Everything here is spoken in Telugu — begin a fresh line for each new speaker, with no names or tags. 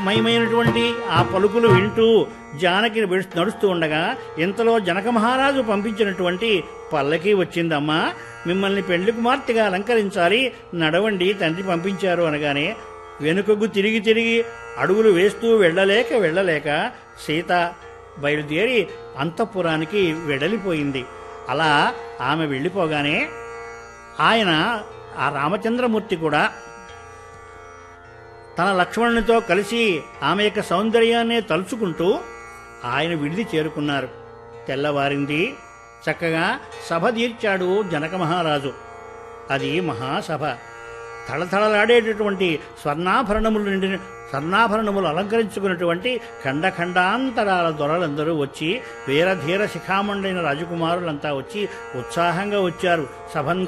మయమైనటువంటి ఆ పలుకులు వింటూ జానకి వెడు- నడుస్తూ ఉండగా ఇంతలో జనక మహారాజు పంపించినటువంటి పల్లకి వచ్చిందమ్మా మిమ్మల్ని పెళ్లి కుమార్తెగా అలంకరించాలి నడవండి తండ్రి పంపించారు అనగానే వెనుకకు తిరిగి తిరిగి అడుగులు వేస్తూ వెళ్ళలేక వెళ్ళలేక సీత బయలుదేరి అంతఃపురానికి వెడలిపోయింది అలా ఆమె వెళ్ళిపోగానే ఆయన ఆ రామచంద్రమూర్తి కూడా తన లక్ష్మణునితో కలిసి ఆమె యొక్క సౌందర్యాన్ని తలుచుకుంటూ ఆయన విడిది చేరుకున్నారు తెల్లవారింది చక్కగా సభ తీర్చాడు జనక మహారాజు అది మహాసభ తళతళలాడేటటువంటి స్వర్ణాభరణములు నిండిన స్వర్ణాభరణములు అలంకరించుకున్నటువంటి ఖండఖండాంతరాల దొరలందరూ వచ్చి వీరధీర శిఖామండైన రాజకుమారులంతా వచ్చి ఉత్సాహంగా వచ్చారు సభన్